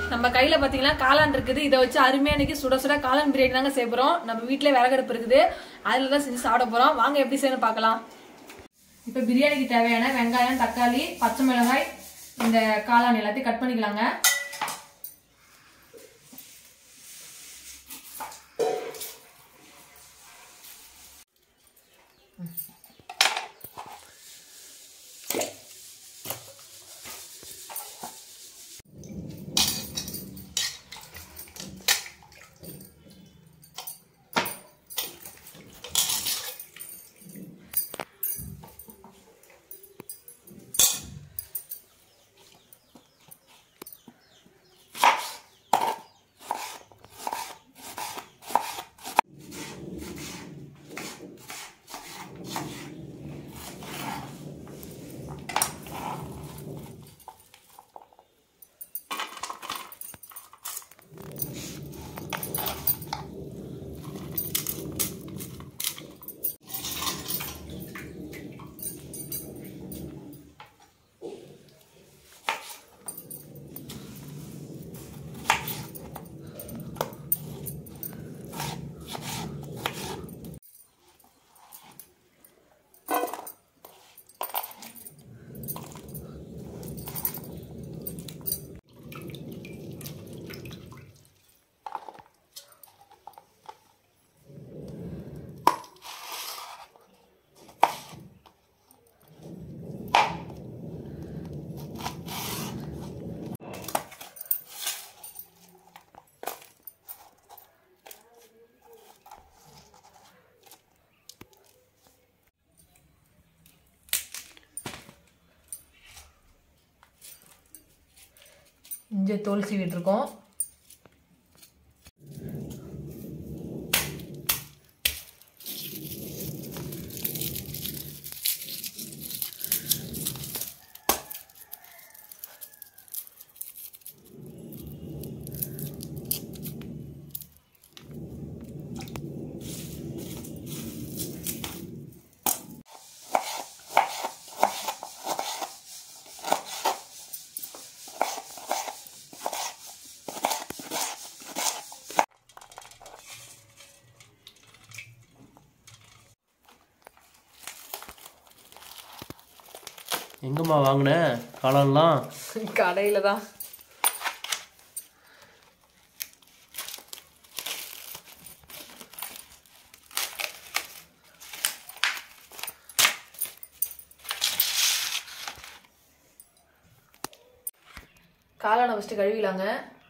நம்ம கையில பாத்தீங்கன்னா காளான் இருக்குது இதை வச்சு அருமையா இன்னைக்கு சுட சுட காளான் பிரியாணி தாங்க செய்ய போறோம் நம்ம வீட்ல விறகடுப்பு இருக்குது அதுல தான் செஞ்சு சாப்பிட போறோம் வாங்க எப்படி செய்யணும் பார்க்கலாம் இப்ப பிரியாணிக்கு தேவையான வெங்காயம் தக்காளி பச்சை மிளகாய் இந்த காளான் எல்லாத்தையும் கட் பண்ணிக்கலாங்க இஞ்சி தோல் சீவிட்டு இருக்கோம் எங்கம்மா வாங்கின காளான்லாம் கடையில தான் காளானை ஃபஸ்ட்டு கழுவிலாங்க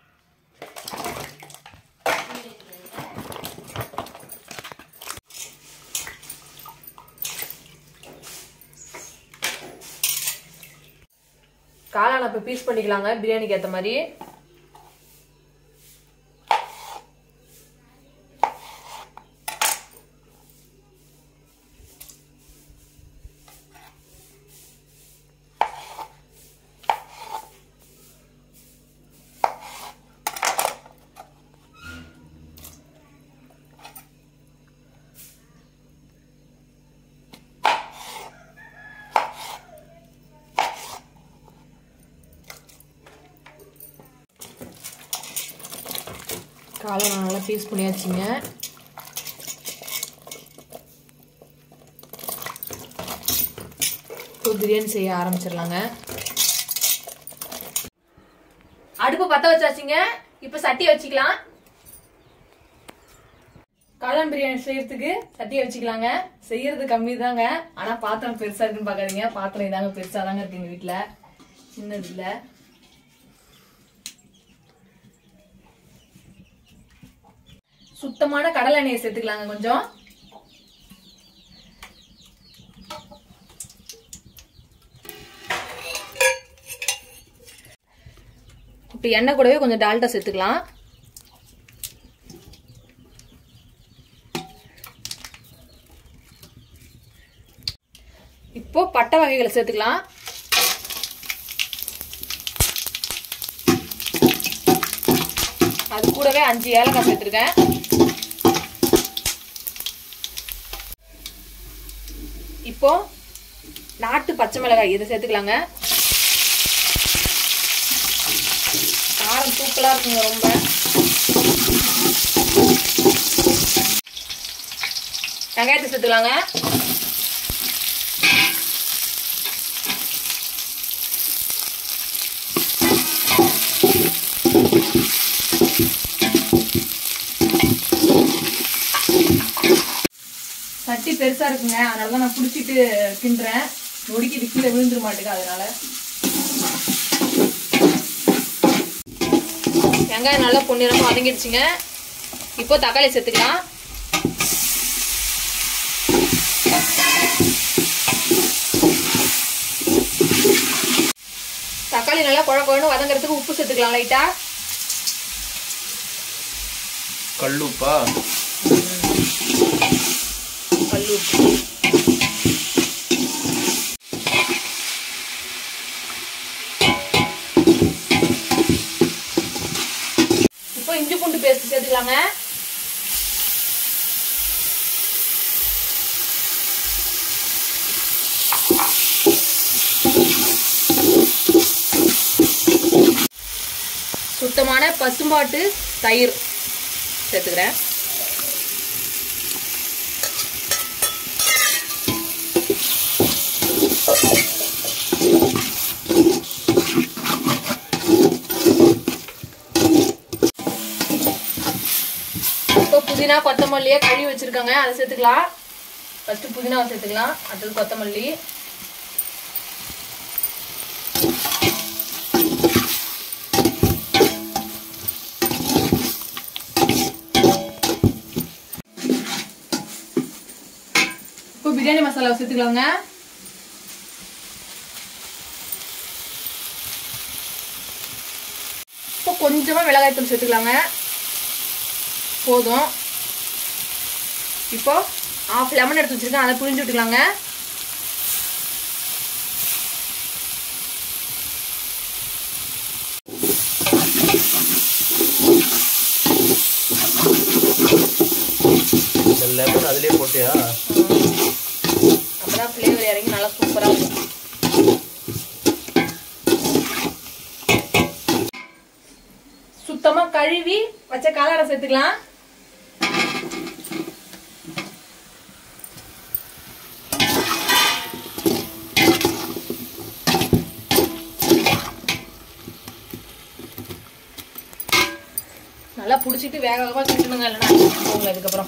காளானை இப்போ பீஸ் பண்ணிக்கலாங்க பிரியாணிக்கு ஏற்ற மாதிரி காளானை நல்லா பீஸ் பண்ணியாச்சுங்க இப்போ பிரியாணி செய்ய ஆரம்பிச்சிடலாங்க அடுப்பு பற்ற வச்சாச்சுங்க இப்போ சட்டி வச்சுக்கலாம் காளான் பிரியாணி செய்யறதுக்கு சட்டியை வச்சுக்கலாங்க செய்யறது கம்மி தாங்க ஆனா பாத்திரம் பெருசா இருக்குன்னு பாக்காதீங்க பாத்திரம் இதாங்க பெருசா தாங்க இருக்கு எங்க வீட்டுல சின்னது இல்ல சுத்தமான கடலை எண்ணெயை சேர்த்துக்கலாங்க கொஞ்சம் இப்போ எண்ணெய் கூடவே கொஞ்சம் டால்டா சேர்த்துக்கலாம் இப்போ பட்டை வகைகளை சேர்த்துக்கலாம் அது கூடவே அஞ்சு ஏலக்காய் சேர்த்துருக்கேன் இப்போ நாட்டு பச்சை மிளகாய் இதை சேர்த்துக்கலாங்க காரம் தூக்கலா இருக்குங்க ரொம்ப வெங்காயத்தை சேர்த்துக்கலாங்க சட்டி பெருசா இருக்குங்க அதனால தான் நான் பிடிச்சிட்டு கிண்டுறேன் நொடிக்கிட்டு கீழே விழுந்துட மாட்டேங்க அதனால வெங்காயம் நல்லா பொன்னிறமா வதங்கிடுச்சுங்க இப்போ தக்காளி சேர்த்துக்கலாம் தக்காளி நல்லா குழ குழன்னு வதங்குறதுக்கு உப்பு சேர்த்துக்கலாம் லைட்டா கல்லுப்பா கல் உப்பு இப்போ இஞ்சி பூண்டு பேஸ்ட் சேர்த்துக்கலாங்க சுத்தமான பசும்பாட்டு தயிர் சேர்த்துக்கிறேன் இப்போ புதினா கொத்தமல்லியே கழுவி வச்சிருக்காங்க அதை சேர்த்துக்கலாம் ஃபர்ஸ்ட் புதினாவை சேர்த்துக்கலாம் அடுத்தது கொத்தமல்லி இப்போ பிரியாணி மசாலாவை சேர்த்துக்கலாங்க இப்போ கொஞ்சமா மிளகாய்த்தூள் சேர்த்துக்கலாங்க போதும் இப்போ ஆஃப் லெமன் எடுத்து வச்சிருக்கேன் அதை புழிஞ்சு விட்டுக்கலாங்க இந்த லெமன் அதுலயே போட்டியா அப்பதான் ஃப்ளேவர் இறங்கி நல்லா சூப்பரா இருக்கும் சுத்தமா கழுவி வச்ச காளாரை சேர்த்துக்கலாம் நல்லா புடிச்சிட்டு வேக வேகமா கிட்டணுங்க இல்லைன்னா போங்க இதுக்கப்புறம்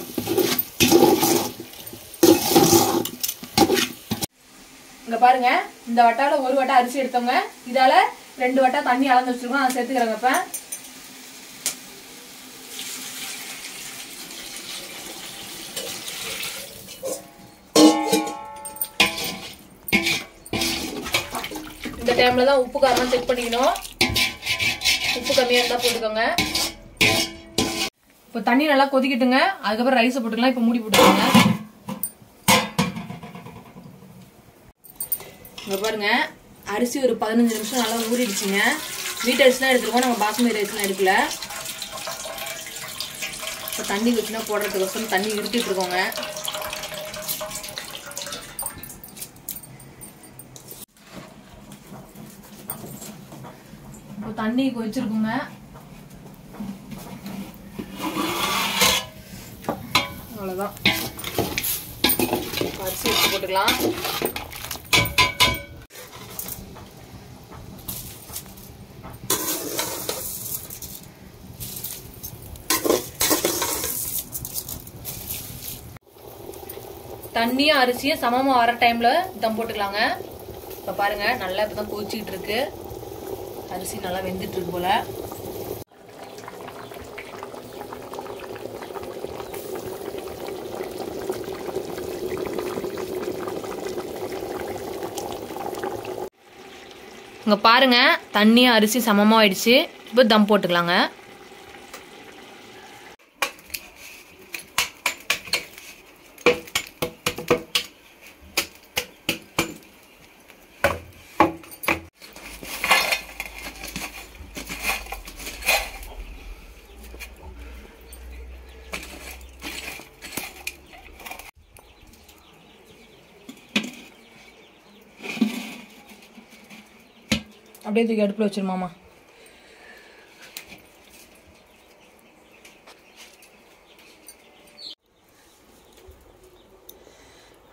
இங்க பாருங்க இந்த வட்டால ஒரு வட்டா அரிசி எடுத்தவங்க இதால ரெண்டு வட்டா தண்ணி அளந்து வச்சிருக்கோம் அதை சேர்த்துக்கிறேங்க இப்ப இந்த டைம்ல தான் உப்பு காரமா செக் பண்ணிக்கணும் உப்பு கம்மியா இருந்தா போட்டுக்கோங்க இப்போ தண்ணி நல்லா கொதிக்கட்டுங்க அதுக்கப்புறம் ரைஸை போட்டுக்கலாம் இப்போ மூடி போட்டுக்கோங்க இங்க பாருங்க அரிசி ஒரு பதினஞ்சு நிமிஷம் நல்லா ஊறிடுச்சுங்க வீட்டு அரிசி தான் எடுத்துருக்கோம் நம்ம பாசுமதி ரைஸ்லாம் எடுக்கல இப்போ தண்ணி வச்சுனா போடுறதுக்கோசரம் தண்ணி இருத்திட்டு இருக்கோங்க இப்போ தண்ணி கொதிச்சிருக்குங்க அவ்வளோதான் அரிசி எடுத்து போட்டுக்கலாம் தண்ணியும் அரிசியும் சமமா வர டைம்ல தம் போட்டுக்கலாங்க இப்ப பாருங்க நல்லா இப்பதான் கொதிச்சுக்கிட்டு இருக்கு அரிசி நல்லா வெந்துட்டு இருக்கு போல இங்க பாருங்க தண்ணியும் அரிசி சமமா ஆயிடுச்சு இப்போ தம் போட்டுக்கலாங்க அப்படியே தூக்கி அடுப்பில் வச்சிருமாமா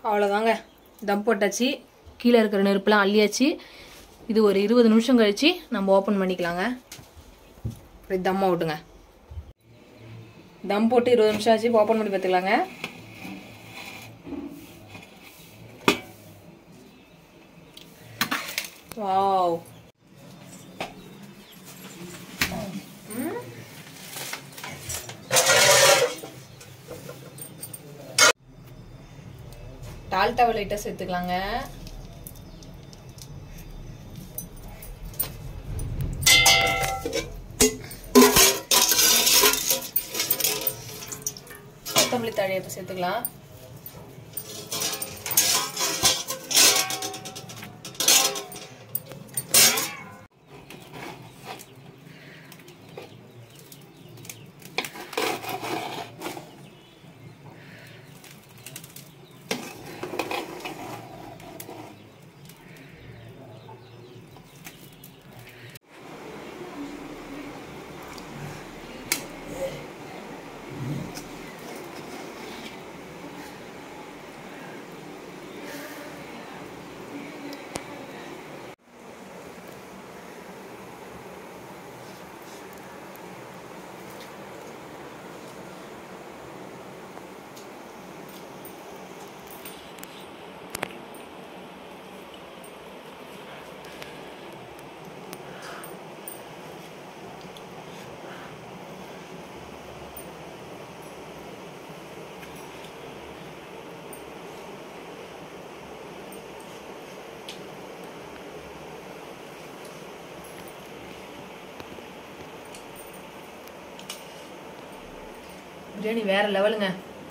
அவ்வளோதாங்க தம் போட்டாச்சு கீழே இருக்கிற நெருப்புலாம் அள்ளியாச்சு இது ஒரு இருபது நிமிஷம் கழிச்சு நம்ம ஓப்பன் பண்ணிக்கலாங்க இப்படி தம்மா விட்டுங்க தம் போட்டு இருபது நிமிஷம் ஆச்சு ஓப்பன் பண்ணி பார்த்துக்கலாங்க வாவ் டால்டாவை லைட்டாக சேர்த்துக்கலாங்க கொத்தமல்லி தழையை இப்போ சேர்த்துக்கலாம் பிரியாணி வேற லெவலுங்க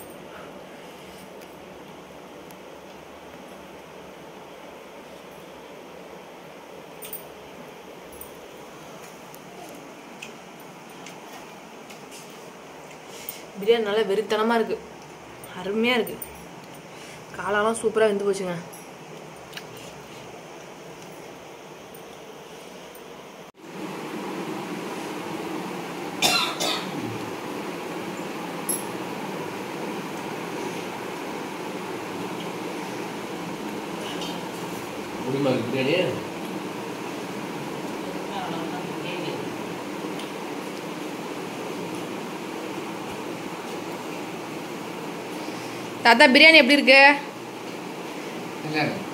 பிரியாணி நல்லா வெறித்தனமாக இருக்கு அருமையாக இருக்கு காலாலாம் சூப்பராக வெந்து போச்சுங்க முடியுமா பிரியாணி தாத்தா பிரியாணி எப்படி இருக்கு நல்லா இருக்கு